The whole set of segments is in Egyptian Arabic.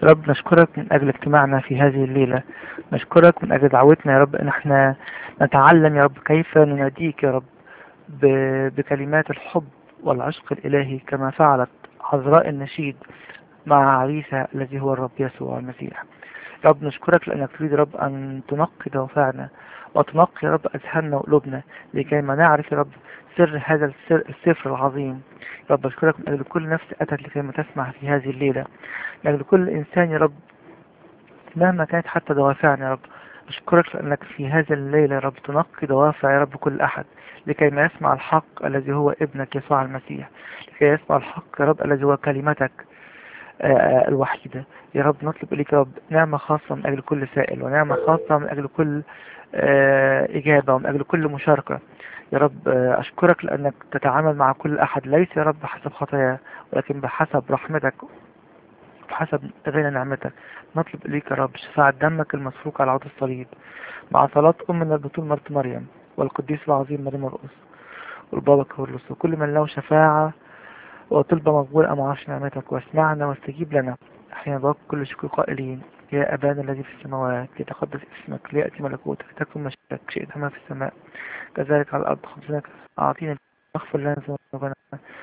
يا رب نشكرك من أجل اجتماعنا في هذه الليلة نشكرك من أجل دعوتنا يا رب إن احنا نتعلم يا رب كيف نناديك يا رب ب- بكلمات الحب والعشق الإلهي كما فعلت عذراء النشيد مع عريسها الذي هو الرب يسوع المسيح يا رب نشكرك لأنك تريد يا رب أن تنقي دوافعنا وتنقي يا رب أذهاننا وقلوبنا لكي ما نعرف يا رب سر هذا السر السفر العظيم يا رب أشكرك من أجل كل نفس أتت لكي ما تسمع في هذه الليلة من أجل كل إنسان يا رب مهما كانت حتى دوافعنا يا رب أشكرك لأنك في هذا الليلة يا رب تنقي دوافع يا رب كل أحد لكي ما يسمع الحق الذي هو ابنك يسوع المسيح لكي يسمع الحق يا رب الذي هو كلمتك آه، آه، الوحيدة يا رب نطلب إليك يا رب نعمة خاصة من أجل كل سائل ونعمة خاصة من أجل كل آه، إجابة ومن أجل كل مشاركة يا رب آه، أشكرك لأنك تتعامل مع كل أحد ليس يا رب بحسب خطاياه ولكن بحسب رحمتك بحسب غنى نعمتك نطلب إليك يا رب شفاعة دمك المسفوك على عود الصليب مع صلاة أمنا البتول مرت مريم والقديس العظيم مريم مرقس والبابا كورلس وكل من له شفاعة وطلبة مقبولة أم عرش نعمتك واسمعنا واستجيب لنا حين ضاق كل شكر قائلين يا أبانا الذي في السماوات ليتقدس اسمك ليأتي ملكوتك تكن مشيئتك شئت كما في السماء كذلك على الأرض خبزنا أعطينا واغفر لنا ذنوبنا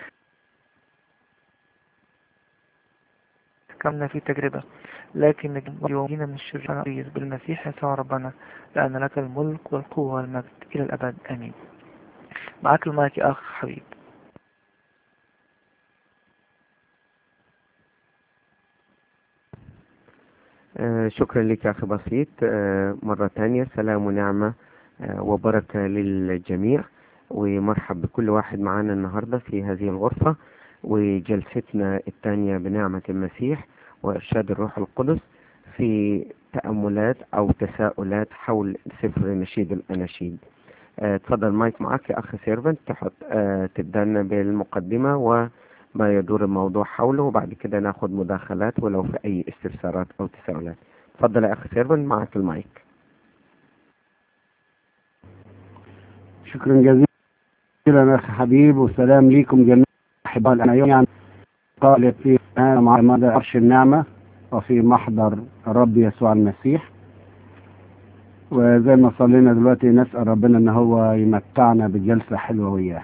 كمنا في تجربة لكن نجد يومنا من الشر نقيس بالمسيح يسوع ربنا لأن لك الملك والقوة والمجد إلى الأبد آمين معاك المايك يا أخ حبيب آه، شكرا لك يا أخي بسيط آه، مرة تانية سلام ونعمة آه، وبركة للجميع ومرحب بكل واحد معانا النهاردة في هذه الغرفة وجلستنا الثانية بنعمة المسيح وإرشاد الروح القدس في تأملات أو تساؤلات حول سفر نشيد الأناشيد آه، اتفضل مايك معك يا أخي سيرفنت تحط آه، تبدأ لنا بالمقدمة وما يدور الموضوع حوله وبعد كده ناخد مداخلات ولو في أي استفسارات أو تساؤلات اتفضل يا أخي سيرفنت معك المايك شكرا جزيلا اخي حبيب وسلام ليكم جميعا احباء انا يعني قال في هذا مع مدى عرش النعمه وفي محضر الرب يسوع المسيح وزي ما صلينا دلوقتي نسال ربنا ان هو يمتعنا بجلسه حلوه وياه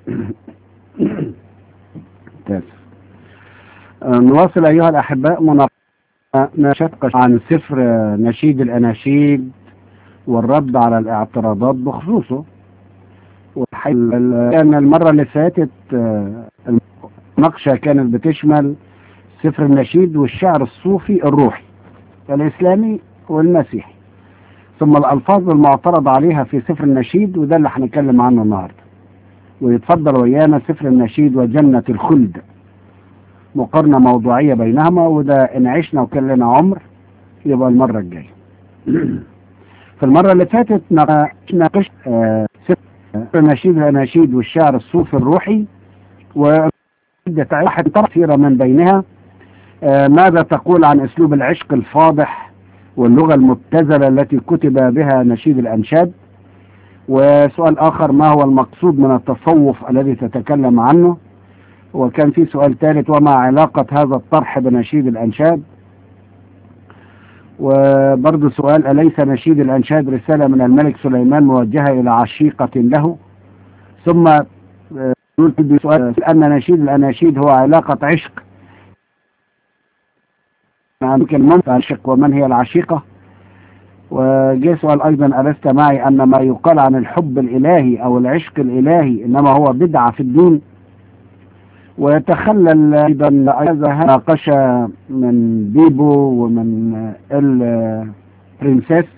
ممتاز آه، نواصل ايها الاحباء مناقشه عن سفر نشيد الاناشيد والرد على الاعتراضات بخصوصه والحقيقة كان المرة اللي فاتت آه، المناقشة كانت بتشمل سفر النشيد والشعر الصوفي الروحي الإسلامي والمسيحي ثم الألفاظ المعترض عليها في سفر النشيد وده اللي هنتكلم عنه النهاردة ويتفضل ويانا سفر النشيد وجنة الخلد مقارنة موضوعية بينهما وده إن عشنا وكان لنا عمر يبقى المرة الجاية في المرة اللي فاتت ناقشنا آه، سفر نشيد الأناشيد والشعر الصوفي الروحي وعدة واحد كثيرة من بينها آه، ماذا تقول عن أسلوب العشق الفاضح واللغة المبتذلة التي كتب بها نشيد الأنشاد وسؤال آخر ما هو المقصود من التصوف الذي تتكلم عنه وكان في سؤال ثالث وما علاقة هذا الطرح بنشيد الأنشاد وبرضه سؤال أليس نشيد الأنشاد رسالة من الملك سليمان موجهة إلى عشيقة له ثم آه، نقول بسؤال أن نشيد الأناشيد هو علاقة عشق يمكن من العشق ومن هي العشيقة وجاء سؤال أيضا ألست معي أن ما يقال عن الحب الإلهي أو العشق الإلهي إنما هو بدعة في الدين ويتخلل أيضا هذا ناقشة من بيبو ومن البرنسيس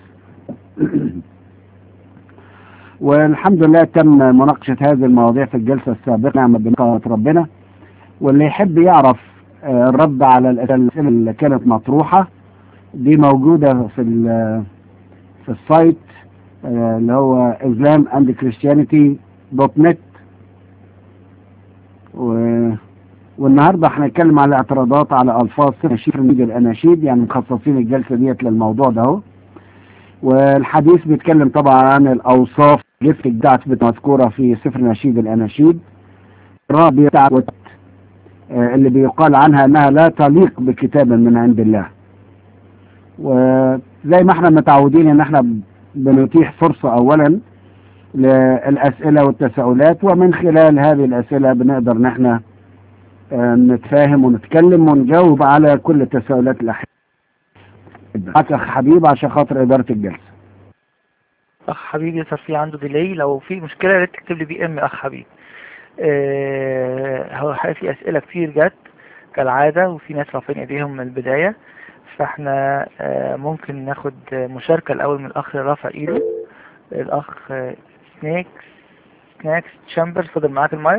والحمد لله تم مناقشة هذه المواضيع في الجلسة السابقة نعم بنقاط ربنا واللي يحب يعرف آه، الرد على الأسئلة اللي كانت مطروحة دي موجودة في ال- في السايت آه، اللي هو اسلام اند كريستيانيتي دوت نت و... والنهارده هنتكلم على الاعتراضات على الفاظ نشيد الاناشيد يعني مخصصين الجلسه ديت للموضوع ده اهو والحديث بيتكلم طبعا عن الاوصاف جفت بتاعت مذكوره في سفر نشيد الاناشيد الرابع بتاعت آه، اللي بيقال عنها انها لا تليق بكتاب من عند الله وزي ما احنا متعودين ان احنا بنتيح فرصة اولا للاسئلة والتساؤلات ومن خلال هذه الاسئلة بنقدر ان احنا آه، نتفاهم ونتكلم ونجاوب على كل التساؤلات الاحياء معك اخ حبيب عشان خاطر ادارة الجلسة اخ حبيبي صار في عنده ديلي لو في مشكلة يا ريت تكتب لي بي ام اخ حبيب آه، هو الحقيقة في اسئلة كتير جت كالعادة وفي ناس رافعين ايديهم من البداية فاحنا آه، ممكن ناخد مشاركة الاول من الاخ اللي رافع ايده الاخ آه، سنيكس سناكس تشامبرز فضل معاك المايك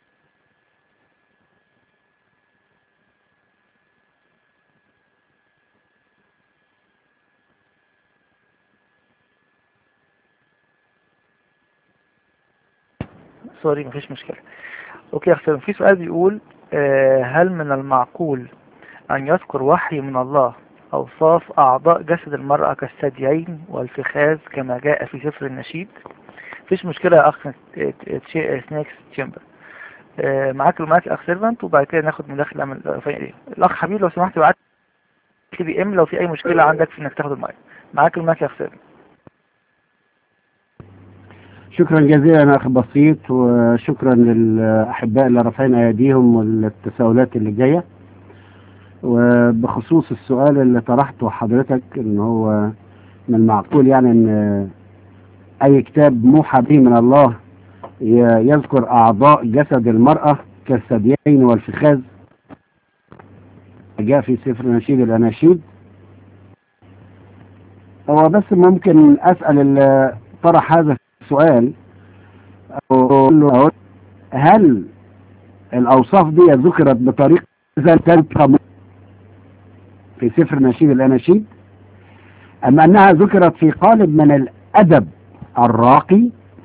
سوري مفيش مشكلة اوكي يا أخي في سؤال بيقول آه، هل من المعقول أن يذكر وحي من الله أوصاف أعضاء جسد المرأة كالثديين والفخاذ كما جاء في سفر النشيد مفيش مشكلة يا أخ تشي- سنيكس تشامبر آه، معاك المايك أخ سيرفنت وبعد كده ناخد مداخلة من الرافعين الأخ حبيب لو سمحت بعت لي بي ام لو في أي مشكلة عندك في إنك تاخد المايك معاك المايك يا أخ سيرفنت شكرا جزيلا اخ بسيط وشكرا للاحباء اللي رافعين ايديهم والتساؤلات اللي جايه وبخصوص السؤال اللي طرحته حضرتك ان هو من المعقول يعني ان اي كتاب موحى به من الله ي- يذكر اعضاء جسد المراه كالثديين والفخاذ جاء في سفر نشيد الاناشيد هو بس ممكن اسال اللي طرح هذا السؤال أقول له هل الأوصاف دي ذكرت بطريقة إذا تلقى في سفر نشيد الأناشيد أم أنها ذكرت في قالب من الأدب الراقي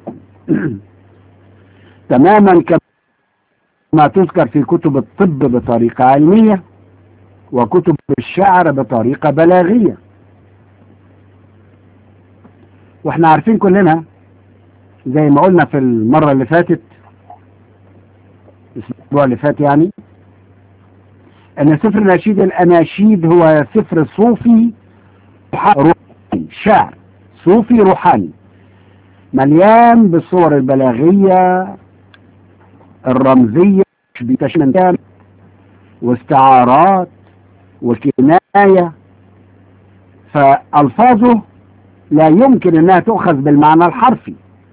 تماما كما تذكر في كتب الطب بطريقة علمية وكتب الشعر بطريقة بلاغية واحنا عارفين كلنا زي ما قلنا في المرة اللي فاتت الأسبوع اللي فات يعني أن سفر نشيد الأناشيد هو سفر صوفي روحاني شعر صوفي روحاني مليان بالصور البلاغية الرمزية بتشمل واستعارات وكناية فألفاظه لا يمكن أنها تؤخذ بالمعنى الحرفي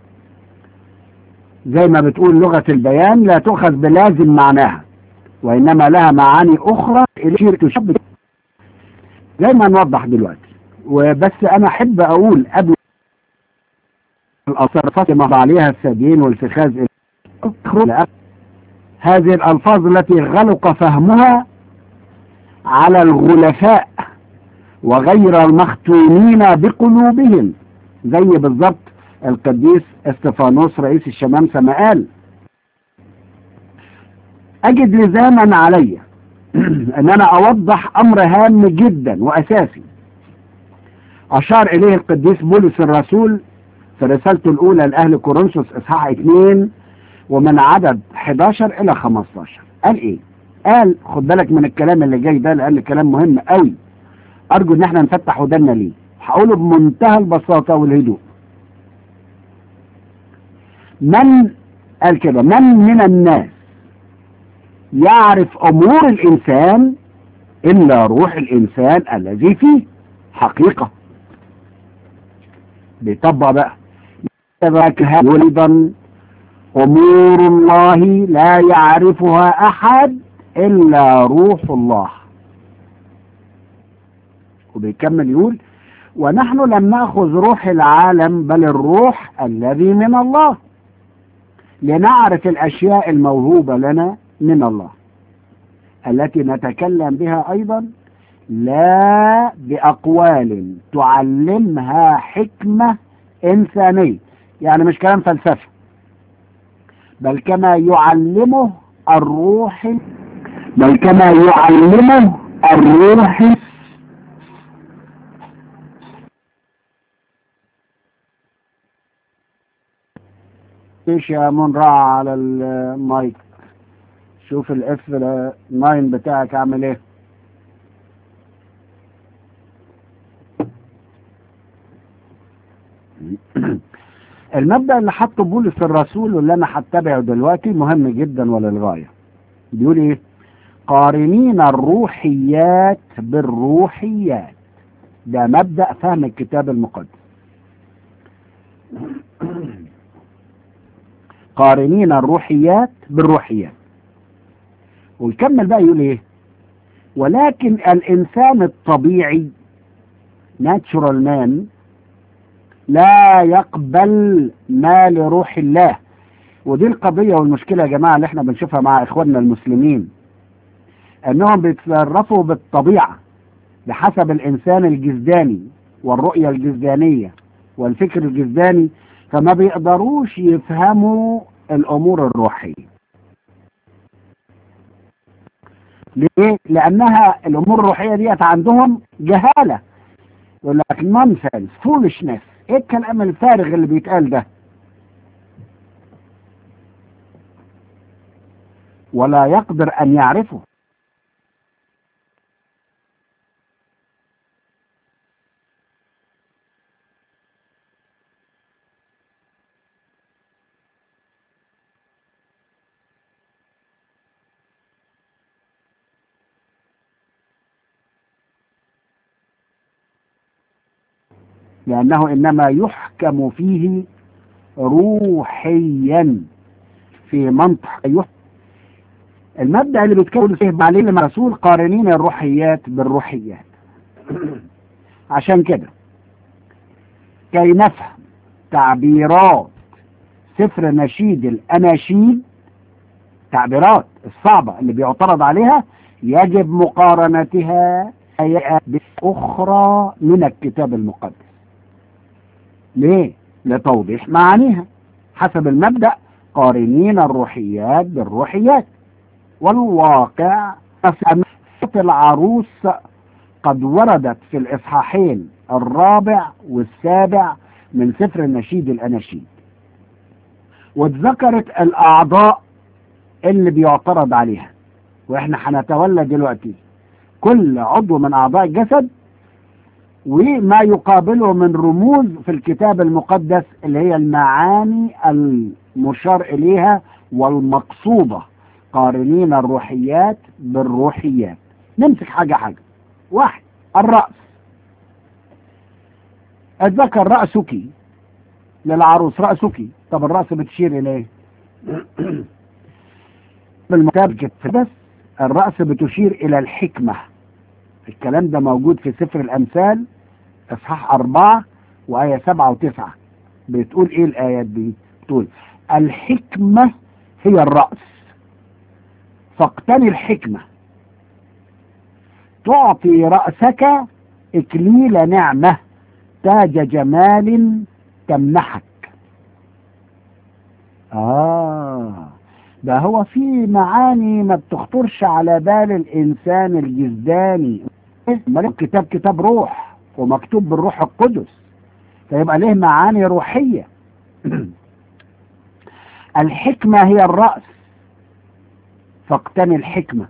زي ما بتقول لغة البيان لا تؤخذ بلازم معناها وإنما لها معاني أخرى اللي تشبه زي ما نوضح دلوقتي وبس أنا أحب أقول قبل الألفاظ ما عليها الثديين والفخاذ هذه الألفاظ التي غلق فهمها على الغلفاء وغير المختونين بقلوبهم زي بالضبط القديس استفانوس رئيس الشمامسة ما قال أجد لزاما علي أن أنا أوضح أمر هام جدا وأساسي أشار إليه القديس بولس الرسول في رسالته الأولى لأهل كورنثوس إصحاح 2 ومن عدد 11 إلى 15 قال إيه؟ قال خد بالك من الكلام اللي جاي ده لأن كلام مهم قوي أرجو إن احنا نفتح ودنا ليه هقوله بمنتهى البساطة والهدوء من قال كده من من الناس يعرف أمور الإنسان إلا روح الإنسان الذي فيه حقيقة بيطبق بقى ذاك أيضا أمور الله لا يعرفها أحد إلا روح الله وبيكمل يقول ونحن لم نأخذ روح العالم بل الروح الذي من الله لنعرف الأشياء الموهوبة لنا من الله التي نتكلم بها أيضا لا بأقوال تعلمها حكمة إنسانية يعني مش كلام فلسفة بل كما يعلمه الروح بل كما يعلمه الروح ايش يا منرع على المايك شوف الاف 9 بتاعك عامل ايه المبدأ اللي حطه بولس الرسول واللي انا هتبعه دلوقتي مهم جدا وللغاية بيقول ايه قارنين الروحيات بالروحيات ده مبدأ فهم الكتاب المقدس قارنين الروحيات بالروحيات ويكمل بقى يقول ايه ولكن الانسان الطبيعي ناتشورال مان لا يقبل ما لروح الله ودي القضية والمشكلة يا جماعة اللي احنا بنشوفها مع اخواننا المسلمين انهم بيتصرفوا بالطبيعة بحسب الانسان الجزداني والرؤية الجزدانية والفكر الجزداني فما بيقدروش يفهموا الامور الروحية ليه؟ لانها الامور الروحية ديت عندهم جهالة يقول لك نونسنس فولشنس ايه الكلام الفارغ اللي بيتقال ده ولا يقدر ان يعرفه لأنه إنما يحكم فيه روحيا في منطق يحكم المبدأ اللي بيتكلم فيه عليه مع رسول قارنين الروحيات بالروحيات عشان كده كي نفهم تعبيرات سفر نشيد الأناشيد تعبيرات الصعبة اللي بيعترض عليها يجب مقارنتها بأخرى من الكتاب المقدس ليه؟ لتوضيح معانيها حسب المبدأ قارنين الروحيات بالروحيات والواقع العروس قد وردت في الإصحاحين الرابع والسابع من سفر النشيد الأناشيد واتذكرت الأعضاء اللي بيعترض عليها وإحنا هنتولى دلوقتي كل عضو من أعضاء الجسد وما يقابله من رموز في الكتاب المقدس اللي هي المعاني المشار إليها والمقصودة قارنين الروحيات بالروحيات نمسك حاجة حاجة واحد الرأس اتذكر رأسك للعروس رأسك طب الرأس بتشير إليه بالمكتاب بس الرأس بتشير إلى الحكمة الكلام ده موجود في سفر الأمثال إصحاح أربعة وآية سبعة وتسعة بتقول إيه الآيات دي؟ بتقول الحكمة هي الرأس فاقتني الحكمة تعطي رأسك إكليل نعمة تاج جمال تمنحك آه ده هو في معاني ما بتخطرش على بال الإنسان الجزداني كتاب كتاب روح ومكتوب بالروح القدس فيبقى له معاني روحية الحكمة هي الرأس فاقتني الحكمة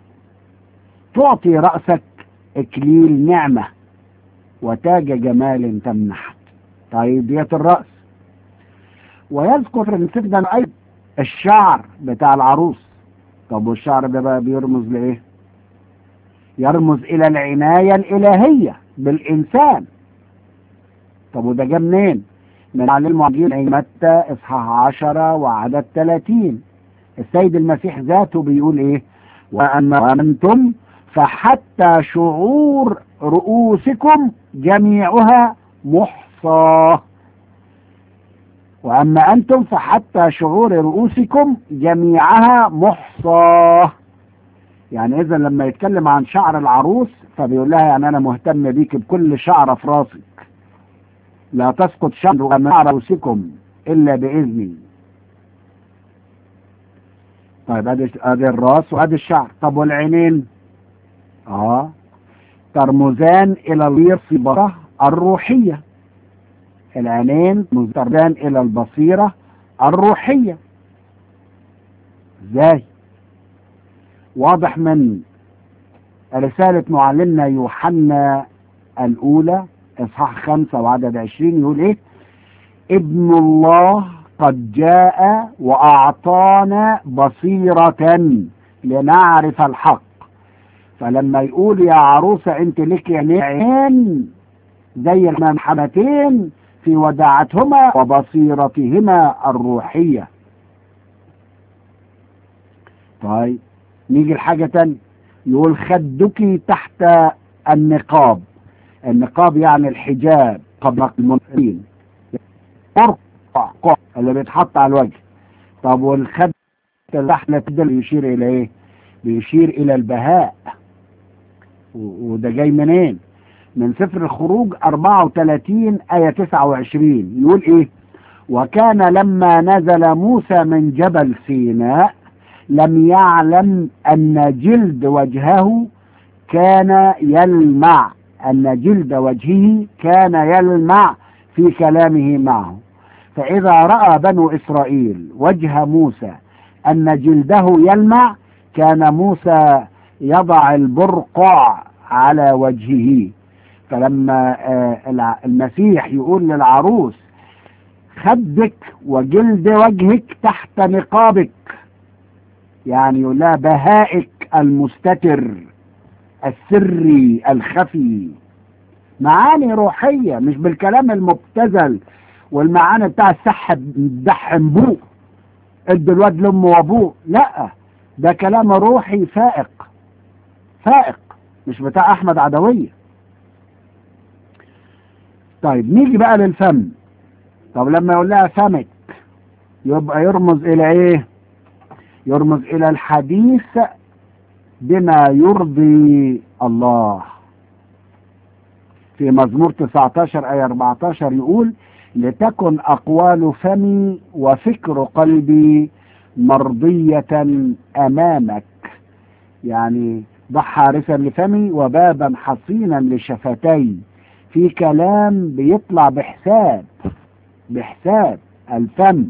تعطي رأسك إكليل نعمة وتاج جمال تمنحك طيب ديت الرأس ويذكر من سفر أيضا الشعر بتاع العروس طب والشعر ده بقى بيرمز لإيه يرمز إلى العناية الإلهية بالإنسان طب وده جه منين من على المعجين متى إصحاح عشرة وعدد 30 السيد المسيح ذاته بيقول إيه وأما أنتم فحتى شعور رؤوسكم جميعها محصاه وأما أنتم فحتى شعور رؤوسكم جميعها محصاه يعني إذا لما يتكلم عن شعر العروس فبيقول لها يعني أنا مهتم بيك بكل شعرة في راسك لا تسقط شعر من رؤوسكم إلا بإذني طيب ادي ادي الراس وادي الشعر طب والعينين اه ترمزان الى البصيرة الروحية العينين ترمزان الى البصيرة الروحية ازاي واضح من رسالة معلمنا يوحنا الأولى إصحاح خمسة وعدد عشرين يقول إيه ابن الله قد جاء وأعطانا بصيرة لنعرف الحق فلما يقول يا عروسة انت لك عينين زي المنحمتين في وداعتهما وبصيرتهما الروحية طيب نيجي لحاجة تانية يقول خدك تحت النقاب النقاب يعني الحجاب قبل المنفرين قرقع اللي بيتحط على الوجه طب والخد اللحنة ده يشير الى ايه بيشير الى البهاء وده جاي منين من سفر الخروج 34 آية 29 يقول ايه وكان لما نزل موسى من جبل سيناء لم يعلم أن جلد وجهه كان يلمع أن جلد وجهه كان يلمع في كلامه معه فإذا رأى بنو إسرائيل وجه موسى أن جلده يلمع كان موسى يضع البرقع على وجهه فلما المسيح يقول للعروس خدك وجلد وجهك تحت نقابك يعني يقول لها بهائك المستتر السري الخفي معاني روحية مش بالكلام المبتذل والمعاني بتاع السحب دحم بوه ادوا الواد لامه وابوه لا ده كلام روحي فائق فائق مش بتاع احمد عدوية طيب نيجي بقى للفم طب لما يقول لها فمك يبقى يرمز الى ايه يرمز الى الحديث بما يرضي الله في مزمور 19 آية 14 يقول لتكن أقوال فمي وفكر قلبي مرضية أمامك يعني ضع حارسا لفمي وبابا حصينا لشفتي في كلام بيطلع بحساب بحساب الفم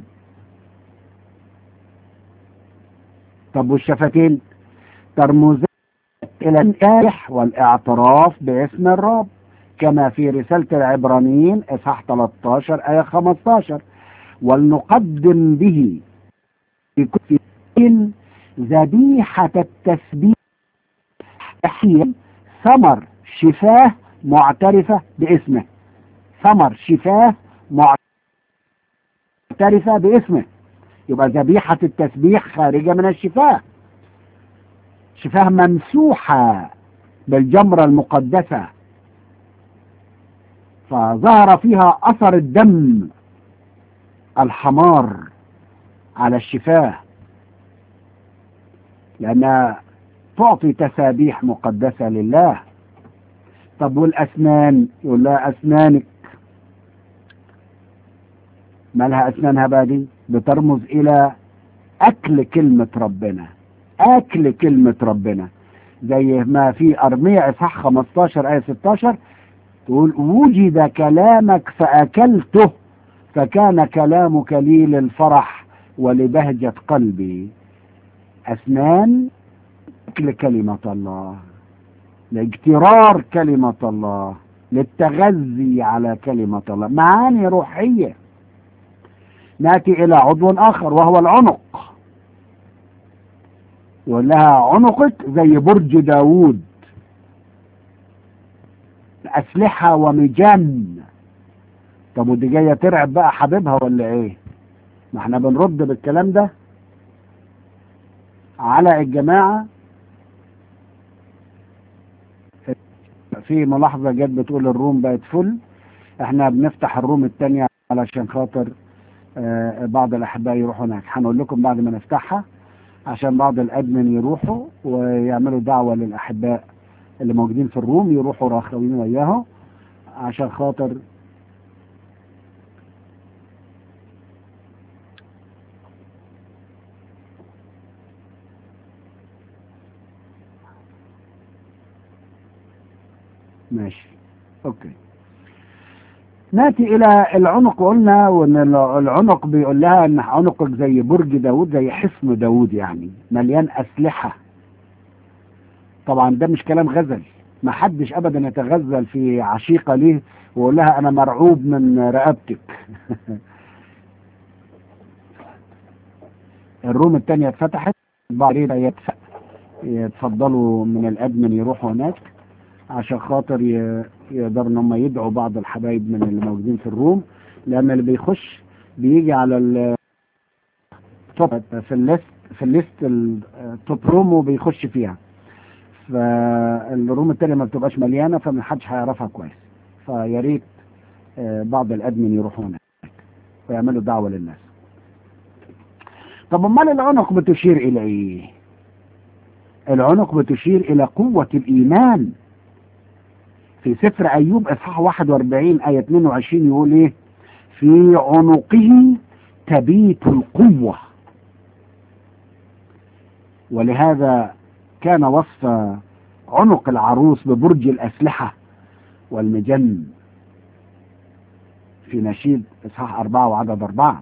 طب والشفتين ترمزان إلى النكاح والاعتراف باسم الرب كما في رسالة العبرانيين إصحاح 13 آية 15 ولنقدم به في كل ذبيحة التسبيح ثمر شفاه معترفة باسمه ثمر شفاه معترفة باسمه يبقى ذبيحة التسبيح خارجة من الشفاه شفاه ممسوحة بالجمرة المقدسة فظهر فيها أثر الدم الحمار على الشفاه لأنها تعطي تسابيح مقدسة لله طب والأسنان يقول لها أسنانك مالها أسنانها بقى دي بترمز إلى أكل كلمة ربنا أكل كلمة ربنا زي ما في أرمية إصحاح 15 آية 16 تقول وجد كلامك فأكلته فكان كلامك لي للفرح ولبهجة قلبي أسنان أكل كلمة الله لاجترار كلمة الله للتغذي على كلمة الله معاني روحية ناتي إلى عضو آخر وهو العنق يقول لها عنقك زي برج داوود أسلحة ومجان طب ودي جاية ترعب بقى حبيبها ولا ايه ما احنا بنرد بالكلام ده على الجماعة في ملاحظة جت بتقول الروم بقت فل احنا بنفتح الروم التانية علشان خاطر آه بعض الأحباء يروحوا هناك هنقول لكم بعد ما نفتحها عشان بعض الأدمن يروحوا ويعملوا دعوة للأحباء اللي موجودين في الروم يروحوا راخوين وياهم عشان خاطر ماشي اوكي ناتي الى العنق قلنا وان العنق بيقول لها ان عنقك زي برج داود زي حصن داود يعني مليان اسلحه طبعا ده مش كلام غزل ما حدش ابدا يتغزل في عشيقه ليه ويقول لها انا مرعوب من رقبتك الروم التانية اتفتحت بعض يتف- يتفضلوا من الادمن يروحوا هناك عشان خاطر ي- يقدروا ان هم يدعوا بعض الحبايب من اللي موجودين في الروم لان اللي بيخش بيجي على ال توب في الليست في الليست التوب روم وبيخش فيها فالروم التانية ما بتبقاش مليانة فمحدش هيعرفها كويس فيا ريت آه، بعض الادمن يروحوا هناك ويعملوا دعوة للناس طب امال العنق بتشير الى ايه العنق بتشير الى قوة الايمان في سفر ايوب اصحاح 41 ايه 22 يقول ايه في عنقه تبيت القوة ولهذا كان وصف عنق العروس ببرج الأسلحة والمجن في نشيد إصحاح أربعة وعدد أربعة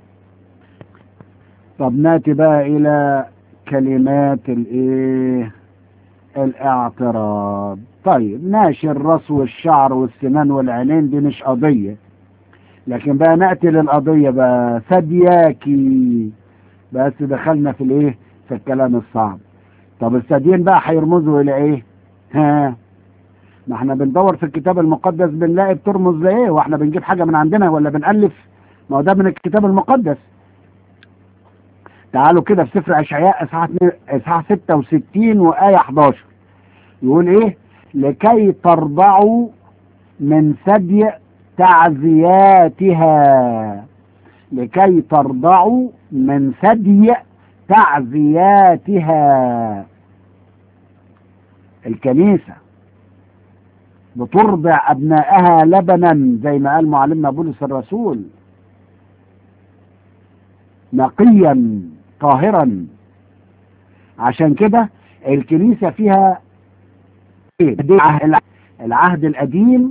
طب ناتي بقى إلى كلمات الإيه الاعتراض طيب ماشي الراس والشعر والسنان والعينين دي مش قضية لكن بقى نأتي للقضية بقى ثدياكي بس دخلنا في الايه في الكلام الصعب طب الثديين بقى هيرمزوا الى ايه ها ما احنا بندور في الكتاب المقدس بنلاقي بترمز لايه واحنا بنجيب حاجة من عندنا ولا بنألف ما هو ده من الكتاب المقدس تعالوا كده في سفر اشعياء اصحاح اتنين- اصحاح 66 وايه 11 يقول ايه لكي ترضعوا من ثدي تعزياتها لكي ترضعوا من ثدي تعزياتها الكنيسة بترضع أبنائها لبنا زي ما قال معلمنا بولس الرسول نقيا طاهرا عشان كده الكنيسة فيها إيه؟ العهد القديم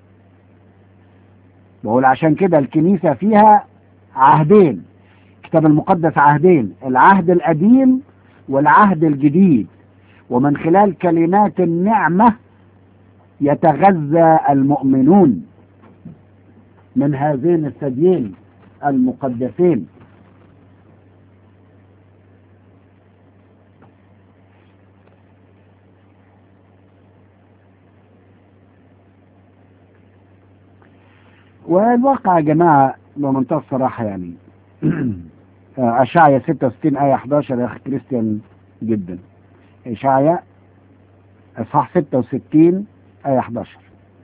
بقول عشان كده الكنيسة فيها عهدين الكتاب المقدس عهدين العهد القديم والعهد الجديد ومن خلال كلمات النعمة يتغذى المؤمنون من هذين الثديين المقدسين والواقع يا جماعة بمنتهى الصراحة يعني أشعيا 66 آية 11 يا أخي كريستيان جدا إشعيا إصحاح 66 آية 11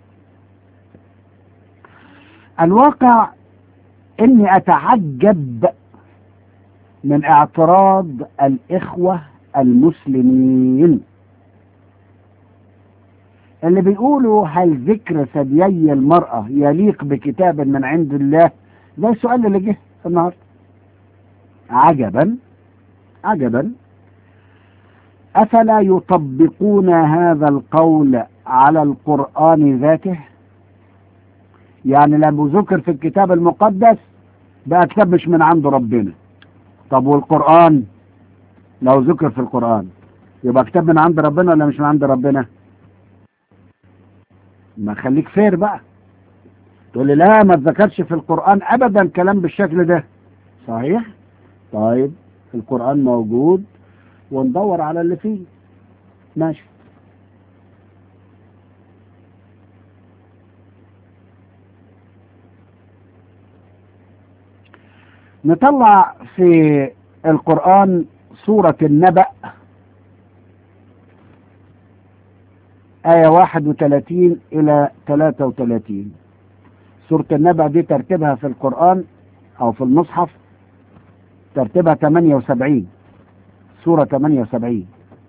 الواقع إني أتعجب من اعتراض الإخوة المسلمين اللي بيقولوا هل ذكر ثديي المرأة يليق بكتاب من عند الله ده السؤال اللي جه النهارده عجبا عجبا أفلا يطبقون هذا القول على القرآن ذاته يعني لما ذكر في الكتاب المقدس بقى كتاب مش من عند ربنا طب والقرآن لو ذكر في القرآن يبقى كتاب من عند ربنا ولا مش من عند ربنا ما خليك فير بقى تقول لي لا ما تذكرش في القرآن أبدا كلام بالشكل ده صحيح طيب القرآن موجود وندور على اللي فيه ماشي نطلع في القرآن سورة النبأ آية 31 إلى 33 سورة النبأ دي ترتيبها في القرآن أو في المصحف ترتيبها 78 سورة 78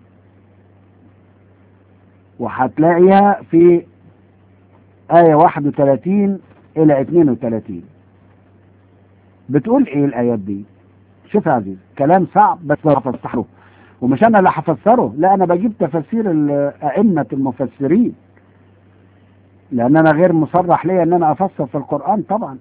وهتلاقيها في آية 31 إلى 32 بتقول إيه الآيات دي؟ شوف يا عزيز كلام صعب بس هفسره ومش أنا اللي هفسره لا أنا بجيب تفاسير أئمة المفسرين لأن أنا غير مصرح ليا إن أنا أفسر في القرآن طبعا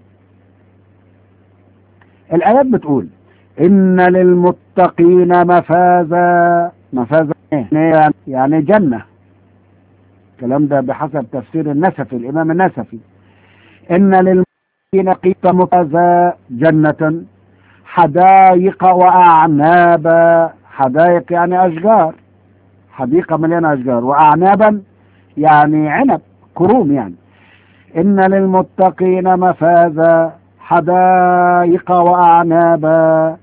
الآيات بتقول إن للمتقين مفازا مفازا إيه؟ يعني جنة الكلام ده بحسب تفسير النسفي الإمام النسفي إن للمتقين قيت مفازا جنة حدائق وأعنابا حدائق يعني أشجار حديقة مليانة أشجار وأعنابا يعني عنب كروم يعني إن للمتقين مفازا حدائق وأعنابا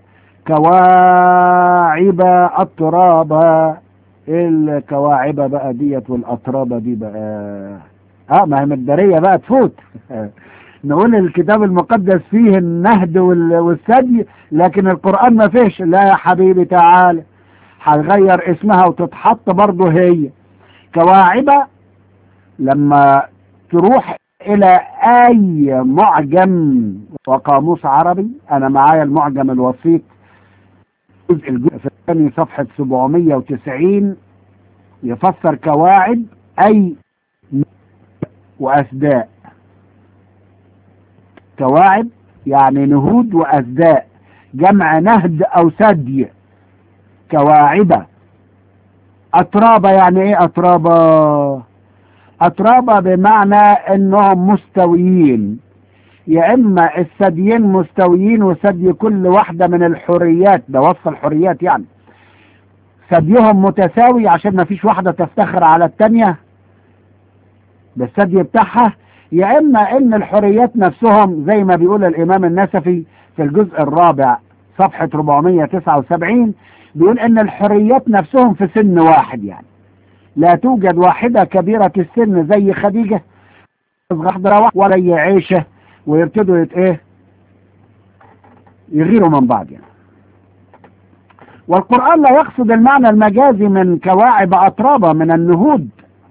كواعب أترابا إيه الكواعب بقى ديت والأترابة دي بقى اه ما هي مدارية بقى تفوت نقول الكتاب المقدس فيه النهد وال- والثدي لكن القرآن ما فيش لا يا حبيبي تعالى هتغير اسمها وتتحط برضه هي كواعبة لما تروح إلى أي معجم وقاموس عربي أنا معايا المعجم الوسيط الجزء الجزء الثاني صفحة 790 يفسر كواعب أي وأسداء كواعب يعني نهود وأسداء جمع نهد أو سدي كواعبة أترابة يعني إيه أترابة أترابة بمعنى إنهم مستويين يا إما الثديين مستويين وثدي كل واحدة من الحريات ده وصف الحريات يعني ثديهم متساوي عشان ما فيش واحدة تفتخر على التانية بالثدي بتاعها يا إما إن الحريات نفسهم زي ما بيقول الإمام النسفي في الجزء الرابع صفحة 479 بيقول إن الحريات نفسهم في سن واحد يعني لا توجد واحدة كبيرة السن زي خديجة صغيرة ولا زي عيشة ويبتدوا يت ايه يغيروا من بعض يعني والقرآن لا يقصد المعنى المجازي من كواعب أترابة من النهود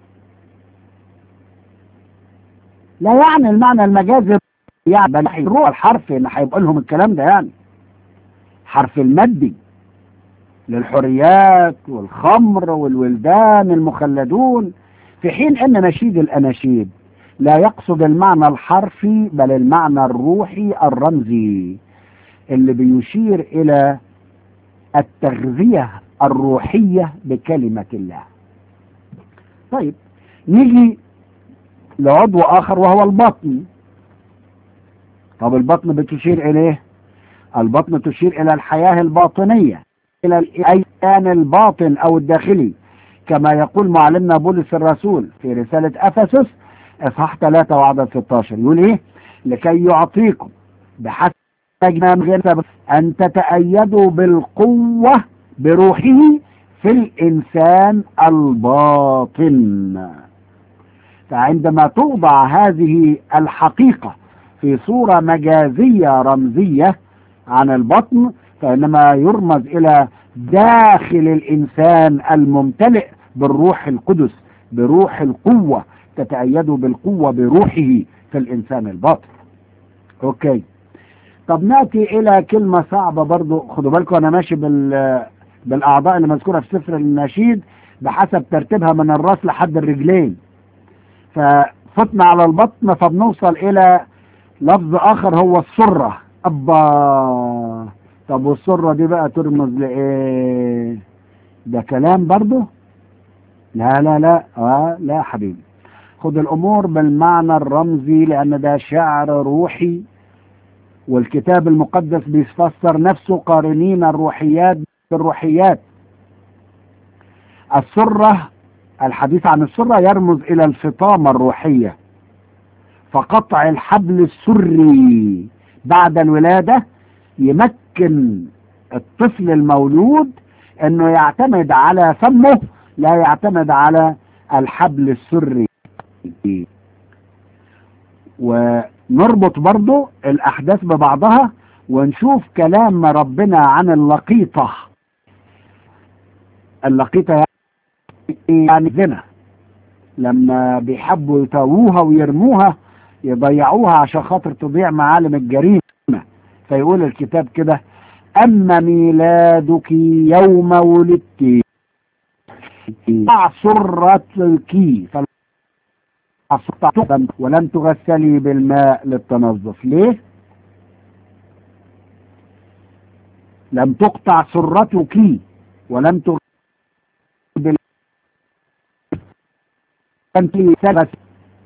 لا يعني المعنى المجازي يعني بل الروح الحرف ان هيبقى لهم الكلام ده يعني حرف المدي للحريات والخمر والولدان المخلدون في حين ان نشيد الاناشيد لا يقصد المعنى الحرفي بل المعنى الروحي الرمزي اللي بيشير الى التغذية الروحية بكلمة الله طيب نيجي لعضو اخر وهو البطن طب البطن بتشير اليه البطن تشير الى الحياة الباطنية الى الايان الباطن او الداخلي كما يقول معلمنا بولس الرسول في رسالة افسس اصحاح 3 وعدد 16 يقول ايه لكي يعطيكم بحسب من غير سبب ان تتأيدوا بالقوة بروحه في الانسان الباطن فعندما توضع هذه الحقيقة في صورة مجازية رمزية عن البطن فإنما يرمز إلى داخل الإنسان الممتلئ بالروح القدس بروح القوة تتأيد بالقوة بروحه في الإنسان الباطن أوكي طب نأتي إلى كلمة صعبة برضو خدوا بالكم أنا ماشي بال بالأعضاء اللي مذكورة في سفر النشيد بحسب ترتيبها من الرأس لحد الرجلين ففتنا على البطن فبنوصل إلى لفظ آخر هو السرة أبا طب والسرة دي بقى ترمز لإيه ده كلام برضو لا لا لا آه لا يا حبيبي خد الأمور بالمعنى الرمزي لأن ده شعر روحي والكتاب المقدس بيفسر نفسه قارنين الروحيات بالروحيات السرة الحديث عن السرة يرمز إلى الفطامة الروحية فقطع الحبل السري بعد الولادة يمكن الطفل المولود انه يعتمد على فمه لا يعتمد على الحبل السري ونربط برضو الاحداث ببعضها ونشوف كلام ربنا عن اللقيطة اللقيطة يعني زنا لما بيحبوا يتووها ويرموها يضيعوها عشان خاطر تضيع معالم الجريمة فيقول الكتاب كده أما ميلادك يوم ولدت سرتك ولم تغسلي بالماء للتنظف ليه لم تقطع سرتك ولم تغسلي بالماء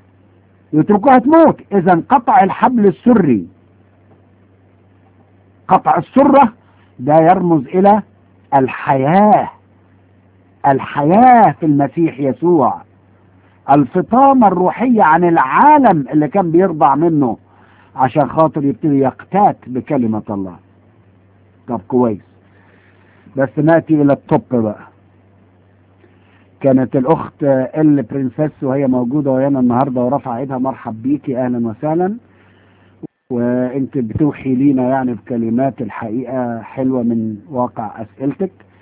يتركوها تموت اذا قطع الحبل السري قطع السرة ده يرمز إلى الحياة الحياة في المسيح يسوع الفطامة الروحية عن العالم اللي كان بيرضع منه عشان خاطر يبتدي يقتات بكلمة الله طب كويس بس نأتي إلى الطب بقى كانت الأخت ال برنسس وهي موجودة ويانا النهاردة ورفع ايدها مرحب بيكي أهلا وسهلا وانت بتوحي لينا يعني بكلمات الحقيقة حلوة من واقع أسئلتك